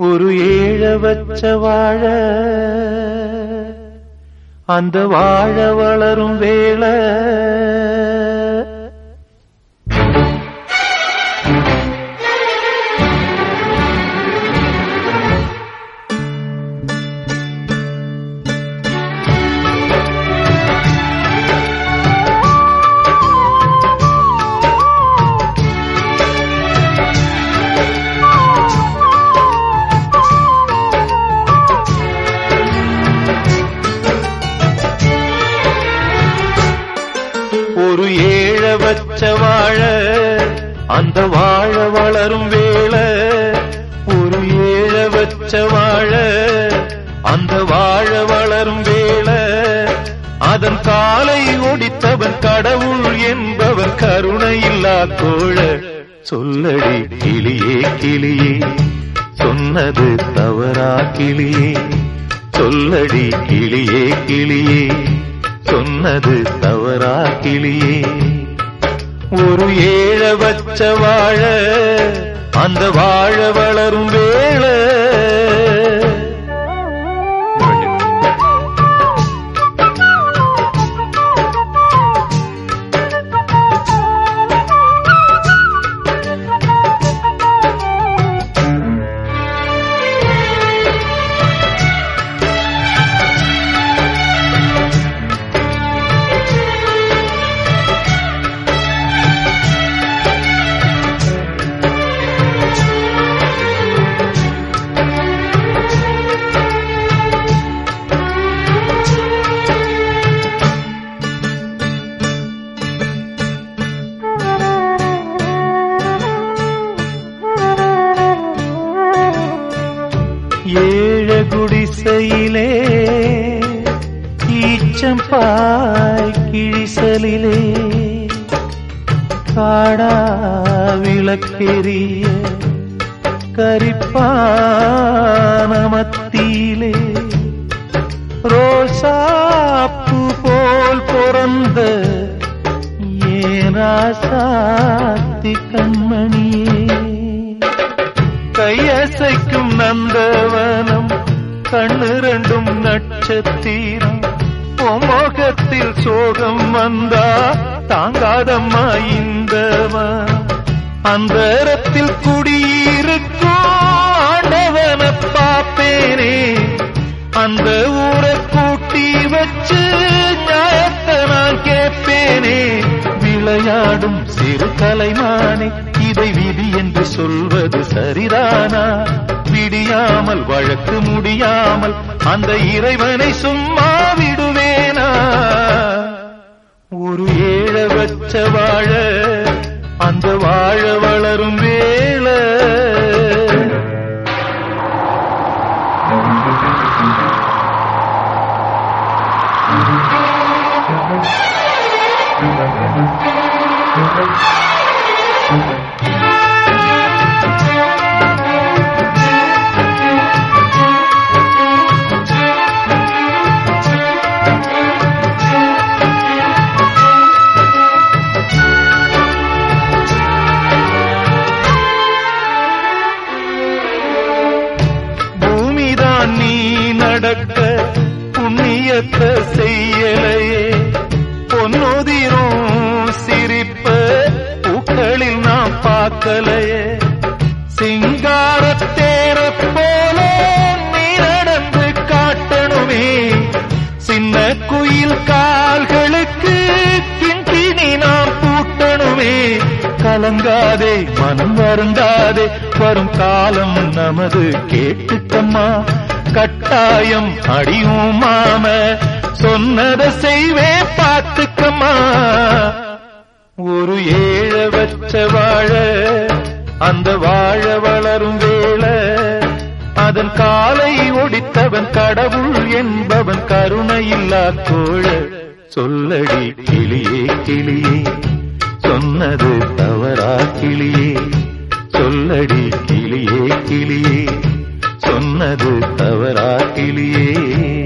ஒரு ஏழ வச்ச வாழ அந்த வாழ வளரும் வேளை ஒரு ஏழ வச்ச வாழ அந்த வாழ வளரும் வேளை ஒரு ஏழ வச்ச வாழ அந்த வாழ வளரும் வேளை அதன் காலை ஒடித்தவன் கடவுள் என்பவன் கருணையில்லா கோழ சொல்லடி கிளியே கிளியே சொன்னது தவறா கிளியே சொல்லடி கிளியே கிளியே சொன்னது தவறா கிளியே ஒரு ஏழ வச்ச வாழ அந்த வாழ வளரும் வேளை ஏழ குடிசையிலே ஈச்சம்பாய் கிழிசலிலே காடா விளக்கெரிய கரிப்பான மத்தியிலே ரோசாப்பு போல் பிறந்த ஏராசாத்தி கண்மணியே கையசைக்கும் நந்தவனம் கண்ணு ரெண்டும் நட்சத்திரம் முகத்தில் சோகம் வந்தா தாங்காதம்மா இந்த மனம். அந்தரத்தில் குடியிருக்கும் ஆண்டவன பாப்பேனே அந்த ஊரை கூட்டி வச்சு நியாயத்தை நான் கேட்பேனே விளையாடும் சிறு கலைமானே இதை விதி என்று சொல்வது சரிதானா விடியாமல் வழக்கு முடியாமல் அந்த இறைவனை சும்மா விடுவேனா ஒரு ஏழ வச்ச வாழ அந்த வாழ வளரும் வேளை பூமிதான் நீ நடக்க புண்ணியத்தை செய்யலையே பொன்னுதிரும் சிரிப்ப பூக்களில் நாம் பார்க்கலையே சிங்காரத்தேர போல நீ நடந்து காட்டணுமே சின்ன குயில் கால்களுக்கு கிண்டினி நாம் பூட்டணுமே கலங்காதே மனம் வருந்தாதே வரும் காலம் நமது கேட்டுக்கம்மா கட்டாயம் அடியும் மாம சொன்னதை செய்வே பார்த்துக்கம்மா ஒரு ஏழ வச்ச வாழ அந்த வாழ வளரும் வேளை அதன் காலை ஒடித்தவன் கடவுள் என்பவன் கருணையில்லா கோழ சொல்லடி கிளியே கிளியே சொன்னது தவறா கிளியே சொல்லடி கிளியே கிளியே சொன்னது தவறா கிளியே